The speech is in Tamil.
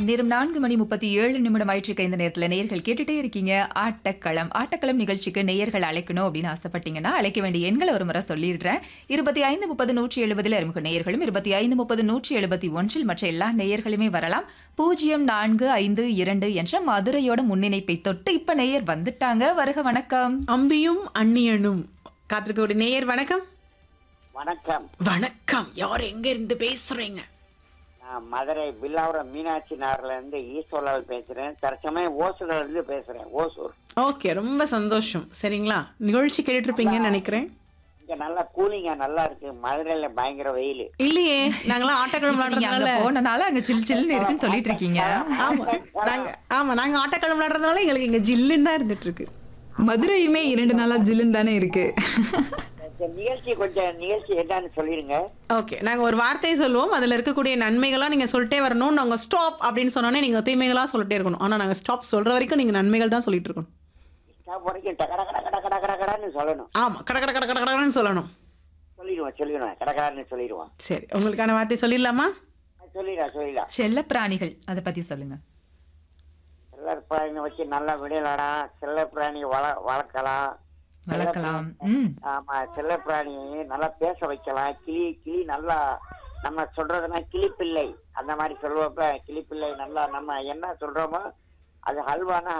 நேரம் நான்கு மணி முப்பத்தி ஏழு நிமிடம் ஆயிட்டு இந்த நேரத்துல நேயர்கள் கேட்டுட்டே இருக்கீங்க ஆட்டக்களம் ஆட்டக்களம் நிகழ்ச்சிக்கு நேயர்கள் அழைக்கணும் அப்படின்னு ஆசைப்பட்டீங்கன்னா அழைக்க வேண்டிய எண்களை ஒரு முறை சொல்லிடுறேன் இருபத்தி ஐந்து முப்பது நூற்றி எழுபதில் அறிமுக நேயர்களும் இருபத்தி ஐந்து முப்பது நூற்றி எழுபத்தி ஒன்றில் மற்ற எல்லா நேயர்களுமே வரலாம் பூஜ்ஜியம் நான்கு ஐந்து இரண்டு என்ற மதுரையோட முன்னிணைப்பை தொட்டு இப்ப நேயர் வந்துட்டாங்க வருக வணக்கம் அம்பியும் அந்நியனும் காத்திருக்கக்கூடிய நேயர் வணக்கம் வணக்கம் வணக்கம் யார் எங்க இருந்து பேசுறீங்க நான் மதுரை பில்லாவரம் மீனாட்சி நகர்ல இருந்து ஈஸ்வரலால் பேசுறேன் தற்சமயம் ஓசூர்ல இருந்து பேசுறேன் ஓசூர் ஓகே ரொம்ப சந்தோஷம் சரிங்களா நிகழ்ச்சி கேட்டுட்டு இருப்பீங்கன்னு நினைக்கிறேன் இங்க நல்லா கூலிங்கா நல்லா இருக்கு மதுரையில பயங்கர வெயில் இல்லையே நாங்களாம் ஆட்டக்கிழமை நீங்க அங்க விளையாடுறதுனால போனனால அங்க சில் சில்னு இருக்குன்னு சொல்லிட்டு இருக்கீங்க ஆமா நாங்க ஆமா நாங்க ஆட்டக்கிழமை விளையாடுறதுனால எங்களுக்கு இங்க ஜில்லுன்னு தான் இருந்துட்டு இருக்கு மதுரையுமே இரண்டு நாளா ஜில்லுன்னு தானே இருக்கு இந்த நிகழ்ச்சி கொஞ்சம் நிகழ்ச்சி என்னன்னு சொல்லிருங்க ஓகே நாங்க ஒரு வார்த்தையை சொல்லுவோம் அதுல இருக்கக்கூடிய நன்மைகளா நீங்க சொல்லிட்டே வரணும் நாங்க ஸ்டாப் அப்படின்னு சொன்னோன்னே நீங்க தீமைகளா சொல்லிட்டே இருக்கணும் ஆனா நாங்க ஸ்டாப் சொல்ற வரைக்கும் நீங்க நன்மைகள் தான் சொல்லிட்டு இருக்கணும் ஸ்டாப் வரைக்கும் டகட கட கட கட கட கடன்னு சொல்லணும் ஆமா கட கட கட கட கடன்னு சொல்லணும் சொல்லிடுவோம் சொல்லிடுவோம் கடகடான்னு சொல்லிடுவோம் சரி உங்களுக்கான வார்த்தை சொல்லிடலாமா சொல்லிடலாம் சொல்லிடலாம் செல்ல பிராணிகள் அதை பத்தி சொல்லுங்க செல்ல பிராணியை வச்சு நல்லா விடலாம் செல்ல பிராணி வள வளர்க்கலாம் வளர்க்கலாம் ம் ஆமா செல்ல பிராணி நல்லா பேச வைக்கலாம் கிளி கிளி நல்லா நம்ம சொல்றதுன்னா கிளிப்பிள்ளை அந்த மாதிரி சொல்லுவப்ப கிளிப்பிள்ளை நல்லா நம்ம என்ன சொல்றோமோ அது ஹல்வானா